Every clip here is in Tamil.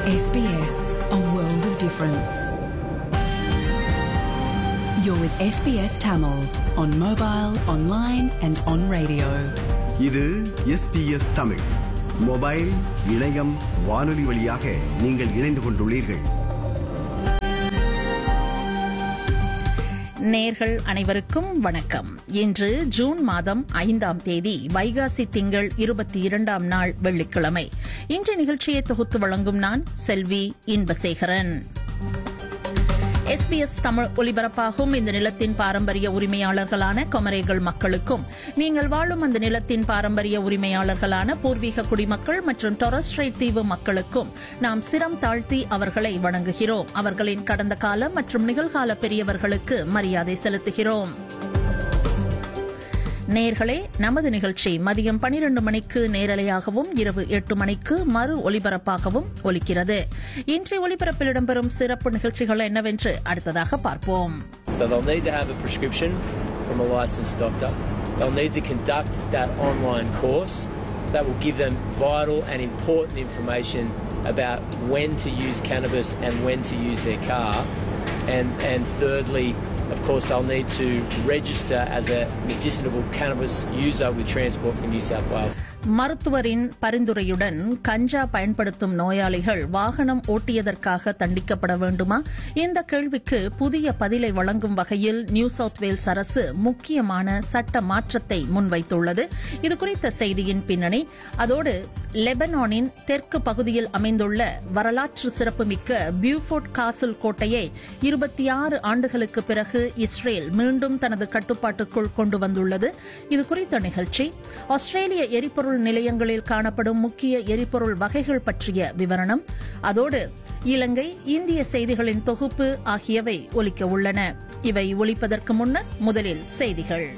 SBS, a world of difference. You're with SBS Tamil on mobile, online, and on radio. இது எஸ்பிஎஸ் தமிழ் மொபைல் இணையம் வானொலி வழியாக நீங்கள் இணைந்து கொண்டுள்ளீர்கள் நேர்கள் அனைவருக்கும் வணக்கம் இன்று ஜூன் மாதம் ஐந்தாம் தேதி வைகாசி திங்கள் இருபத்தி இரண்டாம் நாள் வெள்ளிக்கிழமை இன்று நிகழ்ச்சியை தொகுத்து வழங்கும் நான் செல்வி இன்பசேகரன் எஸ்பிஎஸ் தமிழ் ஒலிபரப்பாகும் இந்த நிலத்தின் பாரம்பரிய உரிமையாளர்களான கொமரேகள் மக்களுக்கும் நீங்கள் வாழும் அந்த நிலத்தின் பாரம்பரிய உரிமையாளர்களான பூர்வீக குடிமக்கள் மற்றும் டொரஸ்ட்ரைட் தீவு மக்களுக்கும் நாம் சிரம் தாழ்த்தி அவர்களை வணங்குகிறோம் அவர்களின் கடந்த கால மற்றும் நிகழ்கால பெரியவர்களுக்கு மரியாதை செலுத்துகிறோம் நேர்களே நமது நிகழ்ச்சி மதியம் பனிரண்டு மணிக்கு நேரலையாகவும் இரவு எட்டு மணிக்கு மறு ஒலிபரப்பாகவும் ஒலிக்கிறது இன்றைய ஒலிபரப்பில் இடம்பெறும் சிறப்பு நிகழ்ச்சிகள் என்னவென்று அடுத்ததாக பார்ப்போம் So they'll need to have a prescription from a licensed doctor. They'll need to conduct that online course that will give them vital and important information about when to use cannabis and when to use their car. And, and thirdly, of course, they'll need to register as a medicinal cannabis user with Transport for New South Wales. மருத்துவரின் பரிந்துரையுடன் கஞ்சா பயன்படுத்தும் நோயாளிகள் வாகனம் ஓட்டியதற்காக தண்டிக்கப்பட வேண்டுமா இந்த கேள்விக்கு புதிய பதிலை வழங்கும் வகையில் நியூ சவுத் வேல்ஸ் அரசு முக்கியமான சட்ட மாற்றத்தை முன்வைத்துள்ளது இதுகுறித்த செய்தியின் பின்னணி அதோடு லெபனானின் தெற்கு பகுதியில் அமைந்துள்ள வரலாற்று சிறப்புமிக்க பியூஃபோர்ட் காசல் கோட்டையை இருபத்தி ஆறு ஆண்டுகளுக்கு பிறகு இஸ்ரேல் மீண்டும் தனது கட்டுப்பாட்டுக்குள் கொண்டு வந்துள்ளது இதுகுறித்த நிகழ்ச்சி ஆஸ்திரேலிய எரிபொருள் நிலையங்களில் காணப்படும் முக்கிய எரிபொருள் வகைகள் பற்றிய விவரணம் அதோடு இலங்கை இந்திய செய்திகளின் தொகுப்பு ஆகியவை ஒலிக்க உள்ளன இவை ஒலிப்பதற்கு முன்னர் முதலில் செய்திகள்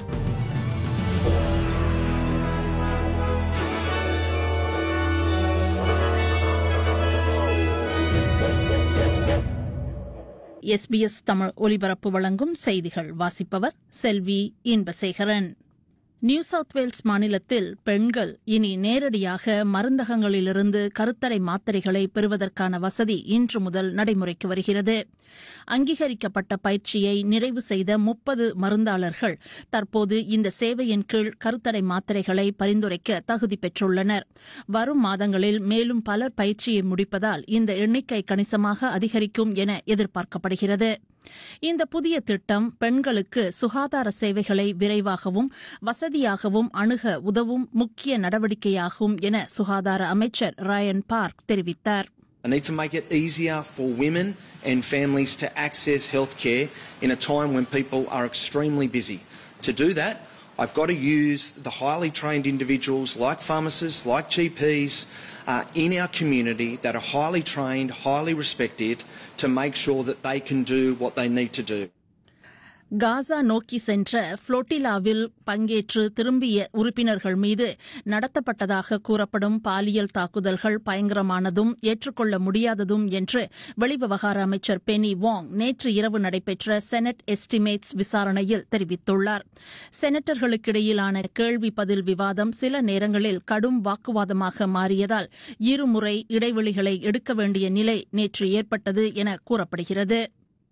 எஸ்பிஎஸ் தமிழ் ஒலிபரப்பு வழங்கும் செய்திகள் வாசிப்பவர் செல்வி இன்பசேகரன் நியூ சவுத் வேல்ஸ் மாநிலத்தில் பெண்கள் இனி நேரடியாக மருந்தகங்களிலிருந்து கருத்தடை மாத்திரைகளை பெறுவதற்கான வசதி இன்று முதல் நடைமுறைக்கு வருகிறது அங்கீகரிக்கப்பட்ட பயிற்சியை நிறைவு செய்த முப்பது மருந்தாளர்கள் தற்போது இந்த சேவையின் கீழ் கருத்தடை மாத்திரைகளை பரிந்துரைக்க தகுதி பெற்றுள்ளனர் வரும் மாதங்களில் மேலும் பலர் பயிற்சியை முடிப்பதால் இந்த எண்ணிக்கை கணிசமாக அதிகரிக்கும் என எதிர்பார்க்கப்படுகிறது இந்த புதிய திட்டம் பெண்களுக்கு சுகாதார சேவைகளை விரைவாகவும் வசதியாகவும் அணுக உதவும் முக்கிய நடவடிக்கையாகும் என சுகாதார அமைச்சர் ராயன் பார்க் தெரிவித்தார் I need to make it easier for women and families to access healthcare in a time when people are extremely busy. To do that, I've got to use the highly trained individuals like pharmacists, like GPs uh, in our community that are highly trained, highly respected to make sure that they can do what they need to do. காசா நோக்கி சென்ற புளோட்டிலாவில் பங்கேற்று திரும்பிய உறுப்பினர்கள் மீது நடத்தப்பட்டதாக கூறப்படும் பாலியல் தாக்குதல்கள் பயங்கரமானதும் ஏற்றுக்கொள்ள முடியாததும் என்று வெளிவிவகார அமைச்சர் பெனி வாங் நேற்று இரவு நடைபெற்ற செனட் எஸ்டிமேட்ஸ் விசாரணையில் தெரிவித்துள்ளார் செனட்டர்களுக்கிடையிலான கேள்வி பதில் விவாதம் சில நேரங்களில் கடும் வாக்குவாதமாக மாறியதால் இருமுறை இடைவெளிகளை எடுக்க வேண்டிய நிலை நேற்று ஏற்பட்டது என கூறப்படுகிறது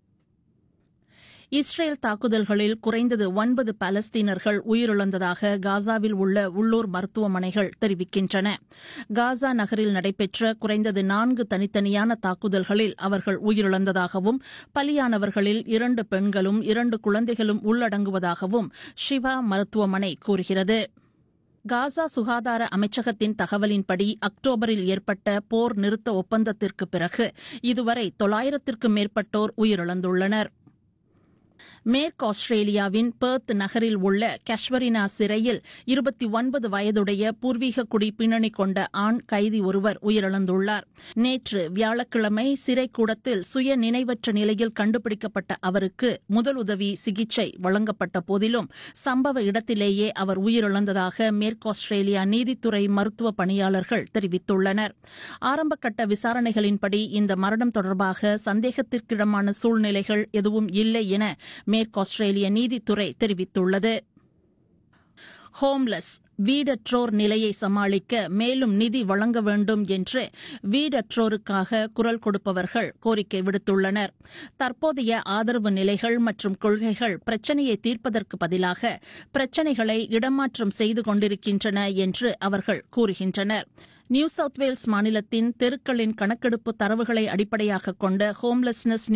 இஸ்ரேல் தாக்குதல்களில் குறைந்தது ஒன்பது பாலஸ்தீனர்கள் உயிரிழந்ததாக காசாவில் உள்ள உள்ளூர் மருத்துவமனைகள் தெரிவிக்கின்றன காசா நகரில் நடைபெற்ற குறைந்தது நான்கு தனித்தனியான தாக்குதல்களில் அவர்கள் உயிரிழந்ததாகவும் பலியானவர்களில் இரண்டு பெண்களும் இரண்டு குழந்தைகளும் உள்ளடங்குவதாகவும் ஷிவா மருத்துவமனை கூறுகிறது காசா சுகாதார அமைச்சகத்தின் தகவலின்படி அக்டோபரில் ஏற்பட்ட போர் நிறுத்த ஒப்பந்தத்திற்கு பிறகு இதுவரை தொள்ளாயிரத்திற்கும் மேற்பட்டோர் உயிரிழந்துள்ளனா் மேற்கு ஆஸ்திரேலியாவின் பெர்த் நகரில் உள்ள கஷ்வரினா சிறையில் இருபத்தி ஒன்பது வயதுடைய பூர்வீக குடி பின்னணி கொண்ட ஆண் கைதி ஒருவர் உயிரிழந்துள்ளார் நேற்று வியாழக்கிழமை சிறை கூடத்தில் சுய நினைவற்ற நிலையில் கண்டுபிடிக்கப்பட்ட அவருக்கு முதலுதவி சிகிச்சை வழங்கப்பட்ட போதிலும் சம்பவ இடத்திலேயே அவர் உயிரிழந்ததாக மேற்கு ஆஸ்திரேலியா நீதித்துறை மருத்துவ பணியாளர்கள் தெரிவித்துள்ளனர் ஆரம்பகட்ட விசாரணைகளின்படி இந்த மரணம் தொடர்பாக சந்தேகத்திற்கிடமான சூழ்நிலைகள் எதுவும் இல்லை என மேற்கு ஆஸ்திரேலிய நீதித்துறை தெரிவித்துள்ளது ஹோம்லெஸ் வீடற்றோர் நிலையை சமாளிக்க மேலும் நிதி வழங்க வேண்டும் என்று வீடற்றோருக்காக குரல் கொடுப்பவர்கள் கோரிக்கை விடுத்துள்ளனர் தற்போதைய ஆதரவு நிலைகள் மற்றும் கொள்கைகள் பிரச்சினையை தீர்ப்பதற்கு பதிலாக பிரச்சினைகளை இடமாற்றம் செய்து கொண்டிருக்கின்றன என்று அவர்கள் கூறுகின்றனர் நியூ சவுத் வேல்ஸ் மாநிலத்தின் தெருக்களின் கணக்கெடுப்பு தரவுகளை அடிப்படையாக கொண்ட ஹோம்லெஸ்னஸ்